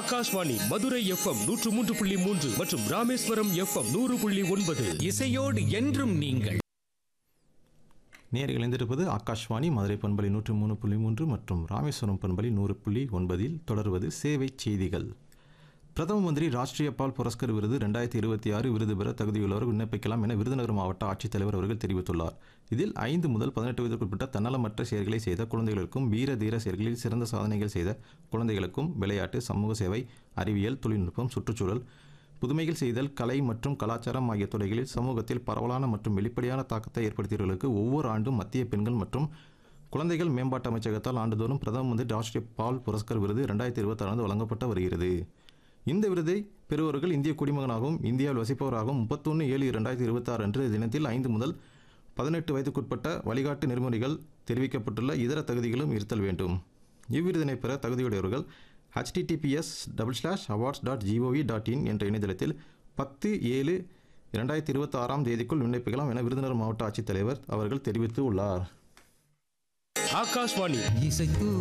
Akashvani Madurai FM நூற்று மூன்று புள்ளி மூன்று மற்றும் ராமேஸ்வரம் எஃப்எம் நூறு புள்ளி ஒன்பது இசையோடு என்றும் நீங்கள் நேர்கள் இணைந்திருப்பது ஆகாஷ்வாணி மதுரை பண்பலி நூற்று மூணு புள்ளி மூன்று மற்றும் ராமேஸ்வரம் பண்பலி நூறு புள்ளி ஒன்பதில் தொடர்வது சேவை செய்திகள் பிரதம மந்திரி ராஷ்டிரிய பால் புரஸ்கர் விருது ரெண்டாயிரத்தி இருபத்தி ஆறு விருது பெற தகுதியுள்ளவர் விண்ணப்பிக்கலாம் என விருதுநகர் மாவட்ட ஆட்சித்தலைவர் அவர்கள் தெரிவித்துள்ளார் இதில் ஐந்து முதல் பதினெட்டு வயதுக்குட்பட்ட தன்னலமற்ற செயல்களை செய்த குழந்தைகளுக்கும் வீர தீர செயல்களில் சிறந்த சாதனைகள் செய்த குழந்தைகளுக்கும் விளையாட்டு சமூக சேவை அறிவியல் தொழில்நுட்பம் சுற்றுச்சூழல் புதுமைகள் செய்தல் கலை மற்றும் கலாச்சாரம் ஆகிய துறைகளில் சமூகத்தில் பரவலான மற்றும் வெளிப்படையான தாக்கத்தை ஏற்படுத்தியவர்களுக்கு ஒவ்வொரு ஆண்டும் மத்திய பெண்கள் மற்றும் குழந்தைகள் மேம்பாட்டு அமைச்சகத்தால் ஆண்டுதோறும் பிரதம மந்திரி ராஷ்டிரிய பால் புரஸ்கர் விருது ரெண்டாயிரத்தி இருபத்தாறு வழங்கப்பட்டு வருகிறது இந்த விருதை பெறுபவர்கள் இந்திய குடிமகனாகவும் இந்தியாவில் வசிப்பவராகவும் முப்பத்தொன்று ஏழு ரெண்டாயிரத்தி இருபத்தாறு அன்று தினத்தில் ஐந்து முதல் பதினெட்டு வயதுக்குட்பட்ட வழிகாட்டு நெறிமுறைகள் தெரிவிக்கப்பட்டுள்ள இதர தகுதிகளும் இருத்தல் வேண்டும் இவ்விருதினை பெற தகுதியுடையவர்கள் https double slash awards dot gov dot in என்ற இணையதளத்தில் பத்து ஏழு இரண்டாயிரத்தி இருபத்தி ஆறாம் தேதிக்குள் விண்ணப்பிக்கலாம் என விருதுநகர் மாவட்ட ஆட்சித்தலைவர் அவர்கள் தெரிவித்து உள்ளார் ஆகாஷ்வாணி இசைத்து